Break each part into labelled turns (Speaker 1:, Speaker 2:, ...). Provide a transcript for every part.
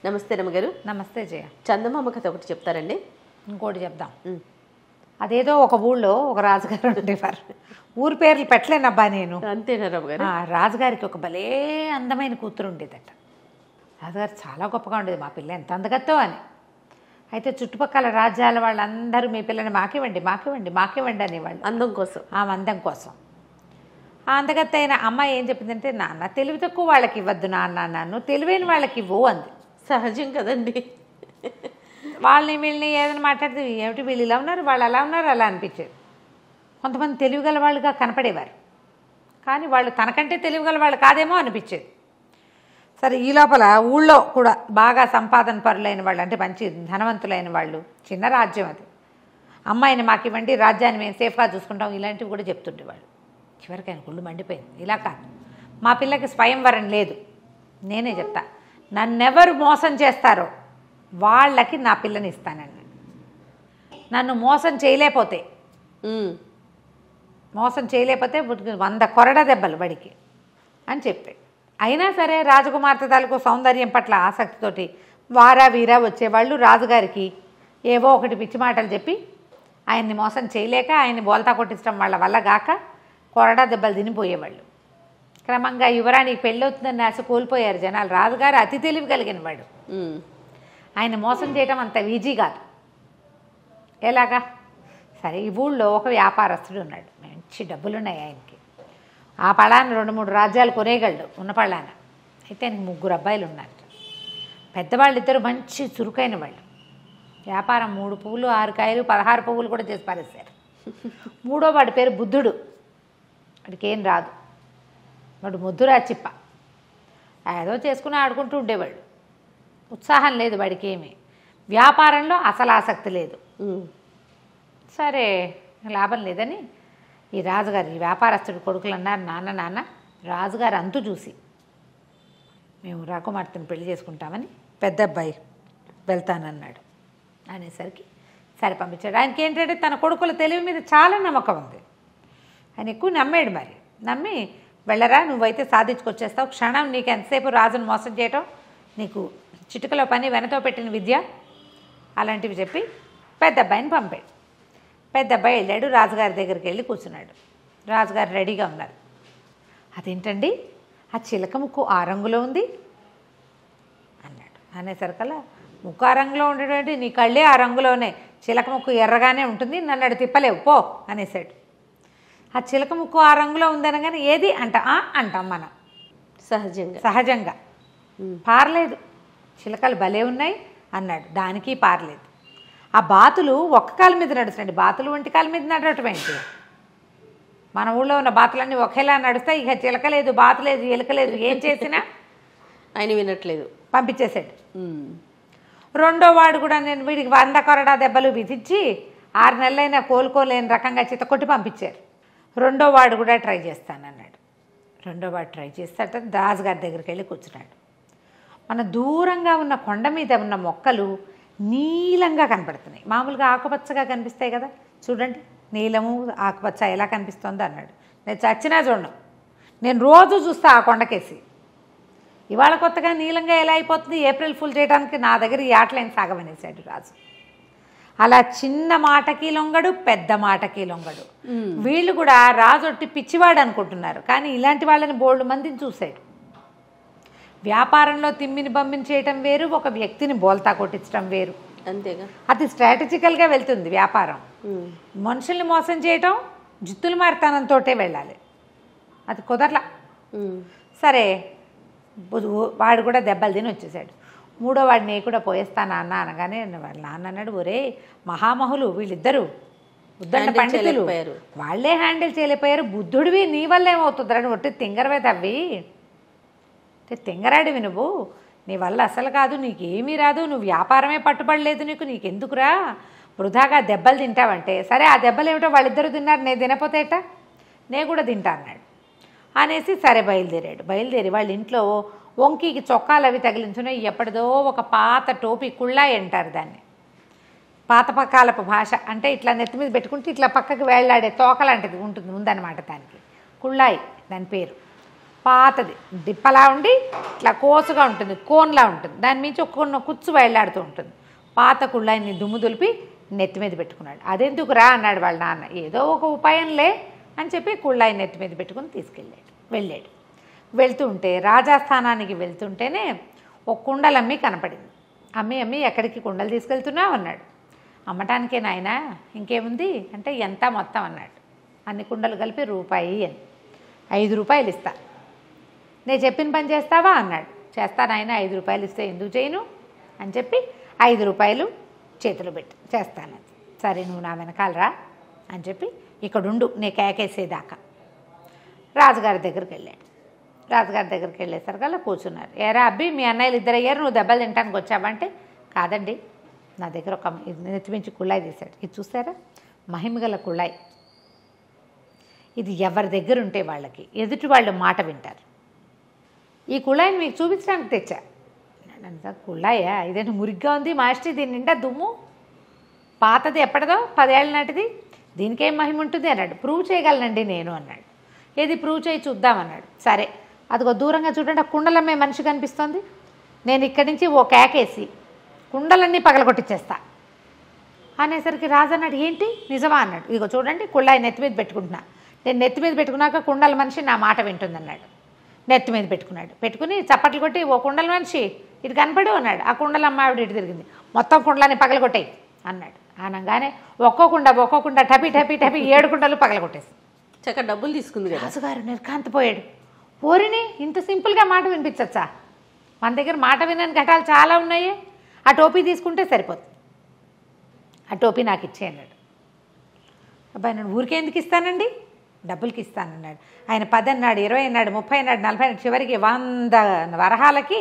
Speaker 1: నమస్తే రమ్మగారు
Speaker 2: నమస్తే జయ
Speaker 1: చందమామ కథ ఒకటి చెప్తారండి
Speaker 2: ఇంకోటి చెప్దాం
Speaker 1: ఉమ్.
Speaker 2: అదేదో ఒక ఊళ్ళో ఒక రాజుగారు ఉండేవారు ఊరి పేర్లు పెట్టలేనబ్బా నేను
Speaker 1: అంతేనా రమ్మగారు
Speaker 2: ఆ రాజుగారికి ఒక భలే అందమైన కూతురు ఉండేదట రాజుగారు చాలా గొప్పగా ఉండేది మా పిల్ల ఎంత అందగత్తో అని అయితే చుట్టుపక్కల రాజ్యాల వాళ్ళందరూ మీ పిల్లని మాకివ్వండి మాకివ్వండి మాకివ్వండి అనేవాళ్ళు
Speaker 1: అందం కోసం
Speaker 2: ఆ అందం కోసం ఆ అందగత్త అయిన అమ్మాయి ఏం చెప్పిందంటే నాన్న తెలివి తక్కువ వాళ్ళకి ఇవ్వద్దు నాన్న నన్ను తెలివైన వాళ్ళకి ఇవ్వు అంది
Speaker 1: సహజం కదండి
Speaker 2: వాళ్ళని వీళ్ళని ఏదైనా మాట్లాడితే ఏమిటి వీళ్ళు ఇలా ఉన్నారు వాళ్ళు అలా ఉన్నారు అలా అనిపించేది కొంతమంది తెలివిగల వాళ్ళుగా కనపడేవారు కానీ వాళ్ళు తనకంటే తెలివిగల వాళ్ళు కాదేమో అనిపించేది సరే ఈ లోపల ఊళ్ళో కూడా బాగా సంపాదన పరులైన వాళ్ళు అంటే మంచి ధనవంతులైన వాళ్ళు చిన్న రాజ్యం అది అమ్మాయిని మాకు ఇవ్వండి రాజ్యాన్ని మేము సేఫ్గా చూసుకుంటాం ఇలాంటివి కూడా చెప్తుండేవాళ్ళు చివరికి ఆయన గుళ్ళు మండిపోయింది ఇలా కాదు మా పిల్లకి స్వయంవరం లేదు నేనే చెప్తా నన్నెవరు మోసం చేస్తారో వాళ్ళకి నా పిల్లని ఇస్తానండి నన్ను మోసం చేయలేకపోతే
Speaker 1: ఉమ్.
Speaker 2: మోసం చేయలేకపోతే వంద కొరడ దెబ్బలు బడికి అని చెప్పాడు అయినా సరే రాజకుమార్తె తాలూకు సౌందర్యం పట్ల ఆసక్తితోటి వారా వీరా వచ్చేవాళ్ళు రాజుగారికి ఏవో ఒకటి పిచ్చి మాటలు చెప్పి ఆయన్ని మోసం చేయలేక ఆయన్ని బోల్తా కొట్టించడం వాళ్ళ వల్ల గాక కొరడా దెబ్బలు తినిపోయేవాళ్ళు క్రమంగా యువరానికి పెళ్ళవుతుందని ఆశ కోల్పోయారు జనాలు రాజుగారు అతి తెలివి కలిగిన వాడు
Speaker 1: ఉమ్.
Speaker 2: ఆయన మోసం చేయటం అంత ఈజీ కాదు ఎలాగా సరే ఈ ఊళ్ళో ఒక వ్యాపారస్తుడు ఉన్నాడు మంచి డబ్బులు ఉన్నాయి ఆయనకి ఆ పళాన రెండు మూడు రాజ్యాలు కొనేయగలడు ఉన్న పళాన అయితే ఆయనకి ముగ్గురు అబ్బాయిలు ఉన్నారు పెద్దవాళ్ళు ఇద్దరు మంచి చురుకైన వాళ్ళు వ్యాపారం మూడు పువ్వులు ఆరు కాయలు పదహారు పువ్వులు కూడా చేసి పారేశారు మూడో వాడి పేరు బుద్ధుడు వాడికి ఏం రాదు వాడు ముద్దురా చిప్ప ఏదో చేసుకుని ఆడుకుంటూ ఉండేవాడు ఉత్సాహం లేదు వాడికి ఏమి వ్యాపారంలో అసలు ఆసక్తి లేదు
Speaker 1: ఉమ్.
Speaker 2: సరే లాభం లేదని ఈ రాజుగారు ఈ వ్యాపారస్తుడి కొడుకులు అన్నారు నాన్న నాన్న రాజుగారు అంతు చూసి మేము రాకుమార్తెను పెళ్లి చేసుకుంటామని పెద్ద అబ్బాయి వెళ్తానన్నాడు అనేసరికి సరే పంపించాడు ఆయనకి ఏంటంటే తన కొడుకుల తెలివి మీద చాలా నమ్మకం ఉంది ఆయన ఎక్కువ నమ్మాడు మరి నమ్మి వెళ్ళరా నువ్వైతే సాధించుకొచ్చేస్తావు క్షణం నీకు ఎంతసేపు రాజును మోసం చేయటం నీకు చిటుకలో పని వెనతో పెట్టిన విద్య అలాంటివి చెప్పి పెద్ద అబ్బాయిని పంపాడు పెద్ద అబ్బాయి వెళ్ళాడు రాజుగారి దగ్గరికి వెళ్ళి కూర్చున్నాడు రాజుగారు రెడీగా ఉన్నారు అదేంటండి ఆ చిలక ముక్కు ఆ రంగులో ఉంది అన్నాడు అనేసరికల్లా ముక్కు ఆ రంగులో ఉండేటువంటి నీ కళ్ళే ఆ రంగులోనే చిలక ముక్కు ఎర్రగానే ఉంటుంది నన్ను అడు తిప్పలేవు పో అనేసాడు ఆ చిలక ముక్కు ఆ రంగులో ఉందనగానే ఏది అంట "ఆ" అంటాం మనం
Speaker 1: సహజంగా
Speaker 2: సహజంగా
Speaker 1: ఉమ్.
Speaker 2: పారలేదు చిలకలు భలే ఉన్నాయి అన్నాడు దానికి పారలేదు ఆ బాతులు ఒక్క కాలు మీద నడుస్తాయండి బాతులు ఒంటి కాలు మీద నడవటం ఏంటి మన ఊళ్ళో ఉన్న బాతులన్నీ ఒకేలా నడుస్తాయి ఇక చిలక లేదు బాతు లేదు ఎలుక లేదు ఏం చేసినా
Speaker 1: ఆయన వినట్లేదు
Speaker 2: పంపించేశాడు
Speaker 1: ఉమ్.
Speaker 2: రెండో వాడు కూడా నేను వీడికి వంద కొరడా దెబ్బలు విధించి ఆరు నెలలైనా కోలుకోలేని రకంగా చితకొట్టి పంపించారు రెండో వాడు కూడా ట్రై చేస్తానన్నాడు రెండో వాడు ట్రై చేస్తాట రాజుగారి దగ్గరికి వెళ్ళి కూర్చున్నాడు మన దూరంగా ఉన్న కొండ మీద ఉన్న మొక్కలు నీలంగా కనపడుతున్నాయి మామూలుగా ఆకుపచ్చగా కనిపిస్తాయి కదా చూడండి నీలము ఆకుపచ్చ ఎలా కనిపిస్తుందో అన్నాడు నేను చచ్చినా చూడను నేను రోజు చూస్తా ఆ కొండకేసి ఇవాళ కొత్తగా నీలంగా ఎలా అయిపోతుంది ఏప్రిల్ ఫుల్ చేయడానికి నా దగ్గర ఈ ఆటలైన సాగమనేసాడు రాజు అలా చిన్న మాటకి లొంగడు పెద్ద మాటకి లొంగడు వీళ్ళు కూడా రాజు ఒట్టి పిచ్చివాడు అనుకుంటున్నారు కానీ ఇలాంటి వాళ్ళని బోల్డ్ మందిని చూశాడు వ్యాపారంలో తిమ్మిని బమ్మిని చేయటం వేరు ఒక వ్యక్తిని బోల్తా కొట్టించడం వేరు
Speaker 1: అంతేగా
Speaker 2: అది స్ట్రాటజికల్గా వెళ్తుంది వ్యాపారం
Speaker 1: ఉమ్.
Speaker 2: మనుషుల్ని మోసం చేయటం జిత్తులు మారితనంతో వెళ్ళాలి అది కుదరలా
Speaker 1: ఉమ్.
Speaker 2: సరే బుధు- వాడు కూడా దెబ్బలు తిని వచ్చేసాడు మూడో వాడిని నేను కూడా పోయేస్తా నాన్న అనగానే వాళ్ళ నాన్న అన్నాడు ఒరే మహామహులు వీళ్ళిద్దరు ఉద్దండ
Speaker 1: Handle
Speaker 2: పండితులు
Speaker 1: చేయలేకపోయారు.
Speaker 2: వాళ్ళే హ్యాండిల్ చేయలేకపోయారు బుద్ధుడివి నీ వల్ల ఏమవుతుందిరా నువ్వు ఒట్టి తింగరవే తవ్వి అంటే తింగరాడివి నువ్వు నీ వల్ల అసలు కాదు నీకేమీ రాదు నువ్వు వ్యాపారమే పట్టుబడలేదు నీకు నీకెందుకురా వృధాగా దెబ్బలు తింటావంటే సరే ఆ దెబ్బలు ఏమిటో వాళ్ళిద్దరూ తిన్నారు నేను తినపోతే ఎట్టా నేను కూడా తింటా అన్నాడు అనేసి సరే బయలుదేరాడు బయలుదేరి వాళ్ళ ఇంట్లో వంకీకి చొక్కాలు అవి తగిలించున్నాయి ఎప్పటిదో ఒక పాత టోపీ కుళ్ళాయి అంటారు దాన్ని పాత పకాలపు భాష అంటే ఇట్లా నెత్తి మీద పెట్టుకుంటే ఇట్లా పక్కకి వేళ్లాడే తోక లాంటిది ఉంటుంది ఉందన్నమాట దానికి కుళ్ళాయి దాని పేరు పాతది డిప్పలా ఉండి ఇట్లా కోసుగా ఉంటుంది కోన్లా ఉంటుంది దాని మించి ఒక కొన్న కుచ్చు బయలాడుతూ ఉంటుంది పాత కుళ్ళాయిని దుమ్ము దులిపి నెత్తి మీద పెట్టుకున్నాడు అదెందుకు రా అన్నాడు వాళ్ళ నాన్న ఏదో ఒక ఉపాయంలే అని చెప్పి కుళ్ళాయి నెత్తి మీద పెట్టుకుని తీసుకెళ్ళాడు వెళ్ళాడు వెళ్తూ ఉంటే రాజాస్థానానికి వెళ్తుంటేనే ఒక కుండలమ్మి కనపడింది అమ్మి అమ్మి ఎక్కడికి కుండలు తీసుకెళ్తున్నావు అన్నాడు అమ్మటానికే నాయనా ఇంకేముంది అంటే ఎంత మొత్తం అన్నాడు అన్ని కుండలు కలిపి రూపాయి అని ఐదు రూపాయలు ఇస్తా నేను చెప్పిన పని చేస్తావా అన్నాడు చేస్తాను ఆయన ఐదు రూపాయలు ఇస్తే ఎందుకు చేయను అని చెప్పి ఐదు రూపాయలు చేతిలో పెట్టి చేస్తాను సరే నువ్వు నా వెనకాల రా అని చెప్పి ఇక్కడుండు నీ కేకేసేదాకా రాజుగారి దగ్గరికి వెళ్ళాడు రాజుగారి దగ్గరికి వెళ్ళేసరికల్లా కూర్చున్నారు ఏరా అబ్బి మీ అన్నయ్యలు ఇద్దరు అయ్యారు నువ్వు దెబ్బలు తినడానికి వచ్చావంటే కాదండి నా దగ్గర ఒక ఇది నెత్తిమించి కుళ్ళాయి తీశాడు ఇది చూసారా మహిమగల కుళ్ళాయి ఇది ఎవరి దగ్గర ఉంటే వాళ్ళకి ఎదుటి వాళ్ళు మాట వింటారు ఈ కుళాయిని మీకు చూపించడానికి తెచ్చా అంత కుళాయా ఇదేంటి మురిగ్గా ఉంది మాస్టర్ దీని నిండా దుమ్ము పాతది ఎప్పటిదో పదేళ్ళ నాటిది దీనికేం మహిమ ఉంటుంది అన్నాడు ప్రూవ్ చేయగలనండి నేను అన్నాడు ఏది ప్రూవ్ చేయి చూద్దామన్నాడు సరే అదిగో దూరంగా చూడండి ఆ కుండలమ్మే మనిషి కనిపిస్తోంది నేను ఇక్కడి నుంచి ఓ కేకేసి కుండలన్నీ పగలగొట్టించేస్తా అనేసరికి రాజు అన్నాడు ఏంటి నిజమా అన్నాడు ఇదిగో చూడండి కుళ్ళాయి నెత్తి మీద పెట్టుకుంటున్నా నేను నెత్తి మీద పెట్టుకున్నాక కుండల మనిషి నా మాట వింటుందన్నాడు నెత్తి మీద పెట్టుకున్నాడు పెట్టుకుని చప్పట్లు కొట్టి ఓ కుండల మనిషి ఇటు కనపడు అన్నాడు ఆ కుండల అమ్మ ఆవిడ ఇటు తిరిగింది మొత్తం కుండలని పగలగొట్టాయి అన్నాడు అనగానే ఒక్కో కుండ ఒక్కో కుండ టపి టపి టపి ఏడు కుండలు పగలగొట్టేసి
Speaker 1: చక్క డబ్బులు తీసుకుంది కదా
Speaker 2: రాజుగారు నిర్కాంతపోయాడు ఓరిని ఇంత సింపుల్గా మాట వినిపించచ్చా మన దగ్గర మాట వినని ఘటాలు చాలా ఉన్నాయి ఆ టోపీ తీసుకుంటే సరిపోతుంది ఆ టోపీ నాకు ఇచ్చే అన్నాడు అబ్బాయి నేను ఊరికే ఎందుకు ఇస్తానండి డబ్బులకి ఇస్తానన్నాడు ఆయన పది అన్నాడు ఇరవై అన్నాడు ముప్పై అన్నాడు నలభై అన్నాడు చివరికి వంద వరహాలకి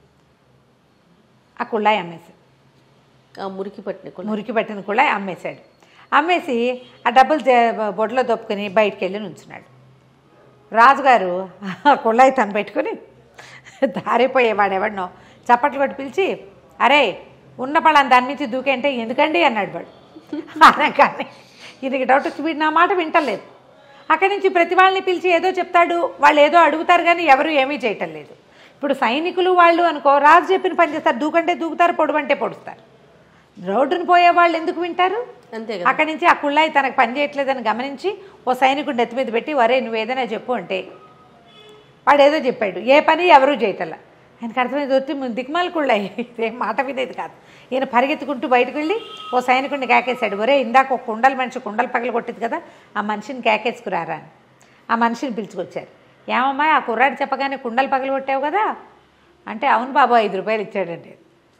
Speaker 2: ఆ కుళ్ళాయి అమ్మేసి
Speaker 1: ఆ మురికి పట్టిన కూడా
Speaker 2: మురికి పట్టిన కుళాయి అమ్మేశాడు అమ్మేసి ఆ డబ్బులు జే- బొడ్లో దొప్పుకొని బయటికి వెళ్ళి నుంచున్నాడు రాజుగారు ఆ కుళాయి తను పెట్టుకుని దారిపోయేవాడు ఎవడినో చప్పట్లు కొట్టి పిలిచి అరే ఉన్న పళ్ళని దాని నుంచి దూకేంటే ఎందుకండి అన్నాడు వాడు అనగానే ఈయనకి డౌట్ వచ్చి వీడు నా మాట వింటలేదు అక్కడి నుంచి ప్రతి వాళ్ళని పిలిచి ఏదో చెప్తాడు వాళ్ళు ఏదో అడుగుతారు కానీ ఎవరు ఏమీ చేయటం లేదు ఇప్పుడు సైనికులు వాళ్ళు అనుకో రాజు చెప్పిన పని చేస్తారు దూకంటే దూకుతారు పొడవంటే పొడుస్తారు రోడ్డును పోయే వాళ్ళు ఎందుకు వింటారు
Speaker 1: అంతే కదా
Speaker 2: అక్కడి నుంచి ఆ కుళ్ళాయి తనకు పని చేయట్లేదని గమనించి ఓ సైనికుడు నెత్తి మీద పెట్టి వరే నువ్వు ఏదైనా చెప్పు అంటే వాడు ఏదో చెప్పాడు ఏ పని ఎవరూ చేయటల్లా ఆయనకు అర్థమైంది వచ్చి దిక్మాల కుళ్ళాయి ఇదేం మాట వినేది కాదు ఈయన పరిగెత్తుకుంటూ బయటకు వెళ్ళి ఓ సైనికుడిని కేకేశాడు ఒరే ఇందాక ఒక కుండల మనిషి కుండలు పగలు కొట్టింది కదా ఆ మనిషిని కేకేసుకురారా అని ఆ మనిషిని పిలుచుకొచ్చారు ఏమమ్మా ఆ కుర్రాడు చెప్పగానే కుండలు పగలు కొట్టావు కదా అంటే అవును బాబు ఐదు రూపాయలు ఇచ్చాడండి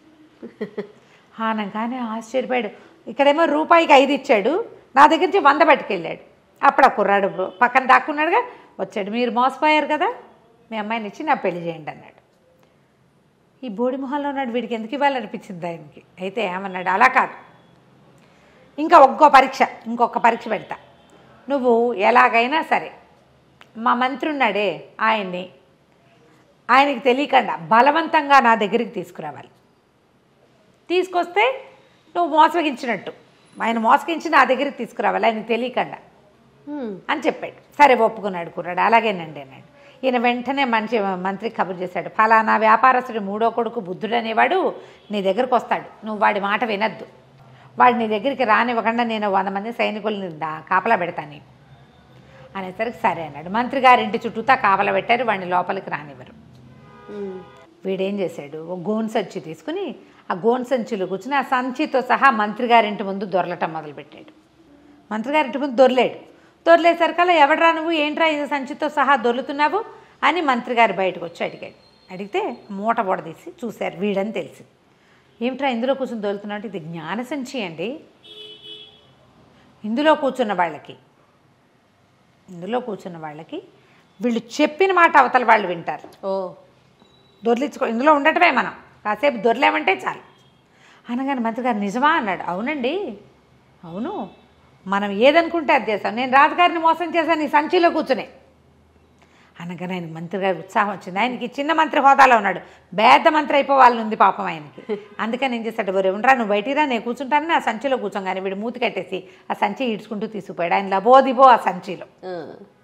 Speaker 2: ఆనంగానే ఆశ్చర్యపోయాడు ఇక్కడేమో రూపాయికి ఐదు ఇచ్చాడు నా దగ్గర నుంచి వంద పట్టుకెళ్ళాడు అప్పుడు ఆ కుర్రాడు పక్కన దాక్కున్నాడుగా వచ్చాడు మీరు మోసపోయారు కదా మీ అమ్మాయిని ఇచ్చి నా పెళ్లి చేయండి అన్నాడు ఈ బోడి మొహంలో ఉన్నాడు వీడికి ఎందుకు ఇవ్వాలనిపించింది ఆయనకి అయితే ఏమన్నాడు అలా కాదు ఇంకా ఒక్కో పరీక్ష ఇంకొక పరీక్ష పెడతా నువ్వు ఎలాగైనా సరే మా మంత్రి ఉన్నాడే ఆయన్ని ఆయనకి తెలియకుండా బలవంతంగా నా దగ్గరికి తీసుకురావాలి తీసుకొస్తే నువ్వు మోసగించినట్టు ఆయన మోసగించి నా దగ్గరికి తీసుకురావాలి ఆయనకు తెలియకుండా
Speaker 1: హ్మ్.
Speaker 2: అని చెప్పాడు సరే ఒప్పుకున్నాడు కుర్రాడు అలాగేనండి అన్నాడు ఈయన వెంటనే మంచి మంత్రికి కబురు చేశాడు ఫలానా వ్యాపారస్తుడి మూడో కొడుకు బుద్ధుడు అనేవాడు నీ దగ్గరకు వస్తాడు నువ్వు వాడి మాట వినద్దు వాడు నీ దగ్గరికి రానివ్వకుండా నేను వంద మంది సైనికుల్ని దా- కాపలా పెడతాను నీకు అనేసరికి సరే అన్నాడు మంత్రి గారింటి చుట్టూతా కాపలా పెట్టారు వాడిని లోపలికి రానివ్వరు
Speaker 1: హ్మ్.
Speaker 2: వీడేం చేశాడు ఒక గోన్ సంచి తీసుకుని ఆ గోన్ సంచిలో కూర్చుని ఆ సంచితో సహా మంత్రి గారింటి ముందు దొరలటం మొదలుపెట్టాడు మంత్రి గారింటి ముందు దొరలేడు దొరలేసరికల్లా ఎవడరా నువ్వు ఏంట్రా ఇది సంచితో సహా దొర్లుతున్నావు అని మంత్రి గారు బయటకు వచ్చి అడిగాడు అడిగితే మూట బొడదీసి చూశారు వీడని తెలిసి ఏమిట్రా ఇందులో కూర్చుని దొరుకుతున్నట్టు ఇది జ్ఞాన సంచి అండి ఇందులో కూర్చున్న వాళ్ళకి ఇందులో కూర్చున్న వాళ్ళకి వీళ్ళు చెప్పిన మాట అవతల వాళ్ళు వింటారు
Speaker 1: ఓ
Speaker 2: దొర్లించుకో ఇందులో ఉండటమే మనం కాసేపు దొరలేమంటే చాలు అనగానే మంత్రి గారు నిజమా అన్నాడు అవునండి అవును మనం ఏదనుకుంటే అది చేస్తాం నేను రాజుగారిని మోసం చేశాను ఈ సంచిలో కూర్చునే అనగానే ఆయన మంత్రి గారి ఉత్సాహం వచ్చింది ఆయనకి చిన్న మంత్రి హోదాలో ఉన్నాడు పెద్ద మంత్రి అయిపోవాలని ఉంది పాపం ఆయనకి అందుకని ఏం చేశాడు ఒరే ఉండరా నువ్వు బయటిరా నేను కూర్చుంటానని ఆ సంచిలో కూర్చోగానే వీడు మూతి కట్టేసి ఆ సంచి ఈడ్చుకుంటూ తీసుకుపోయాడు ఆయన లబోదిబో ఆ సంచిలో
Speaker 1: ఆ.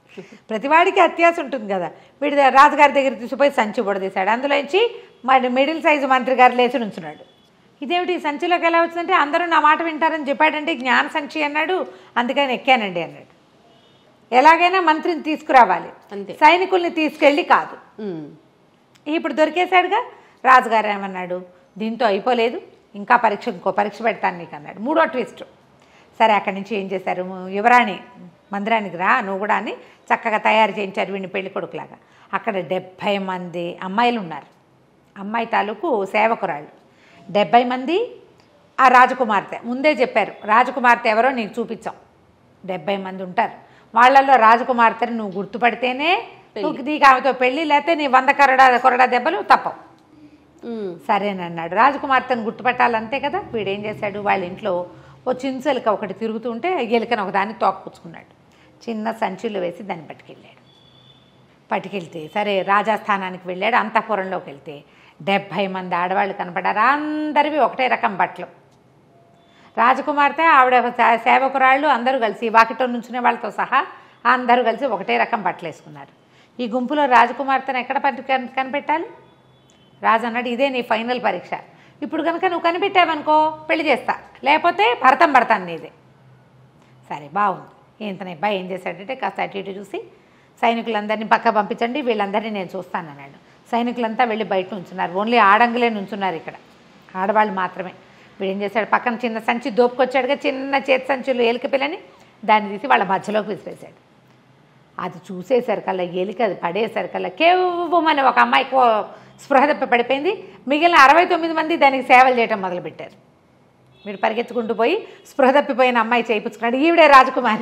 Speaker 2: ప్రతివాడికి అత్యాస ఉంటుంది కదా వీడి దగ్గర రాజుగారి దగ్గర తీసుకుపోయి సంచి బుడదీశాడు అందులోంచి మరి మిడిల్ సైజు మంత్రి గారు లేచి నుంచున్నాడు ఇదేమిటి ఈ సంచిలోకి ఎలా వచ్చిందంటే అందరూ నా మాట వింటారని చెప్పాడంటే జ్ఞాన సంచి అన్నాడు అందుకని ఎక్కానండి అన్నాడు ఎలాగైనా మంత్రిని తీసుకురావాలి
Speaker 1: అంతే.
Speaker 2: సైనికుల్ని తీసుకెళ్ళి కాదు
Speaker 1: ఉమ్.
Speaker 2: ఇప్పుడు దొరికేశాడుగా రాజుగారు ఏమన్నాడు దీంతో అయిపోలేదు ఇంకా పరీక్ష ఇంకో పరీక్ష పెడతాను నీకు అన్నాడు మూడో ట్విస్ట్ సరే అక్కడి నుంచి ఏం చేశారు యువరాణి మందిరానికి రా నువ్వు కూడా అని చక్కగా తయారు చేయించారు వీడిని పెళ్లి కొడుకులాగా అక్కడ డెబ్భై మంది అమ్మాయిలు ఉన్నారు అమ్మాయి తాలూకు సేవకురాళ్ళు డెబ్భై మంది ఆ రాజకుమార్తె ముందే చెప్పారు రాజకుమార్తె ఎవరో నీకు చూపించాం డెబ్భై మంది ఉంటారు వాళ్ళల్లో రాజకుమార్తెని నువ్వు గుర్తుపడితేనే నువ్వు నీకు ఆమెతో పెళ్ళి లేకపోతే నీ వంద కొరడా కొరడా దెబ్బలు తప్పవు
Speaker 1: ఉమ్.
Speaker 2: సరేనన్నాడు రాజకుమార్తెను గుర్తుపట్టాలంతే కదా వీడేం చేశాడు వాళ్ళ ఇంట్లో ఓ చించెలిక ఒకటి తిరుగుతుంటే ఎలుకను ఒకదాన్ని తోకపుచ్చుకున్నాడు చిన్న సంచులు వేసి దాన్ని పట్టుకెళ్ళాడు పట్టుకెళ్తే సరే రాజాస్థానానికి వెళ్ళాడు అంతఃపురంలోకి వెళ్తే డెబ్భై మంది ఆడవాళ్ళు కనపడారు అందరివి ఒకటే రకం బట్టలు రాజకుమార్తె ఆవిడ సే- సేవకురాళ్ళు అందరూ కలిసి వాకిట్లో నుంచునే వాళ్ళతో సహా అందరూ కలిసి ఒకటే రకం బట్టలు వేసుకున్నారు ఈ గుంపులో రాజకుమార్తెను ఎక్కడ పట్టు కన్- కనిపెట్టాలి రాజు అన్నాడు ఇదే నీ ఫైనల్ పరీక్ష ఇప్పుడు కనుక నువ్వు కనిపెట్టావనుకో పెళ్లి చేస్తా లేకపోతే భరతం పడతాను నీదే సరే బాగుంది ఇంతనే అబ్బాయి ఏం చేశాడంటే కాస్త అటు ఇటు చూసి సైనికులందరినీ పక్క పంపించండి వీళ్ళందరినీ నేను చూస్తాను అన్నాడు సైనికులంతా వెళ్ళి బయట ఉంచున్నారు ఓన్లీ ఆడంగులే నుంచున్నారు ఇక్కడ ఆడవాళ్ళు మాత్రమే వీడు ఏం చేశాడు పక్కన చిన్న సంచి దోపుకొచ్చాడుగా చిన్న చేతి సంచులు ఎలుక పిల్లని దాన్ని తీసి వాళ్ళ మధ్యలోకి విసిరేశాడు అది చూసేసరికల్లా ఎలిక అది పడేసరికల్లా కేవ్వమని ఒక అమ్మాయి కో స్పృహ తప్పి పడిపోయింది మిగిలిన అరవై తొమ్మిది మంది దానికి సేవలు చేయటం మొదలుపెట్టారు వీడు పరిగెత్తుకుంటూ పోయి స్పృహ తప్పిపోయిన అమ్మాయి చేయించుకున్నాడు ఈవిడే రాజకుమారి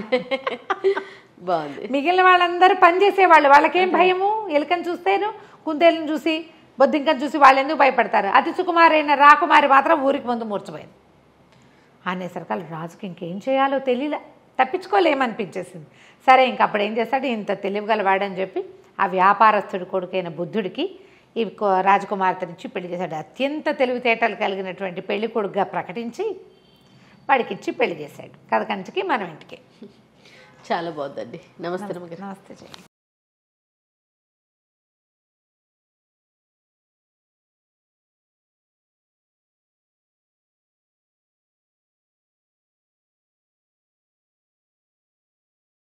Speaker 1: బాగుంది
Speaker 2: మిగిలిన వాళ్ళందరూ పనిచేసేవాళ్ళు వాళ్ళకేం భయము ఎలుకని చూస్తేను కుందేలను చూసి బొద్దింకని చూసి వాళ్ళు ఎందుకు భయపడతారు అతి సుకుమారైన రాకుమారి మాత్రం ఊరికి ముందు మూర్చిపోయింది అనేసరికి రాజుకి ఇంకేం చేయాలో తెలియలే తప్పించుకోలేమనిపించేసింది సరే ఇంక అప్పుడు ఏం చేస్తాడు ఇంత తెలివిగలవాడని చెప్పి ఆ వ్యాపారస్తుడి కొడుకైన బుద్ధుడికి ఈ కో- రాజకుమార్తెనిచ్చి పెళ్లి చేశాడు అత్యంత తెలివితేటలు కలిగినటువంటి పెళ్లి కొడుకుగా ప్రకటించి వాడికిచ్చి పెళ్లి చేశాడు కథ కంచికి మనం ఇంటికి
Speaker 1: చాలా బాగుందండి నమస్తే నమ్మగారు
Speaker 2: నమస్తే జయ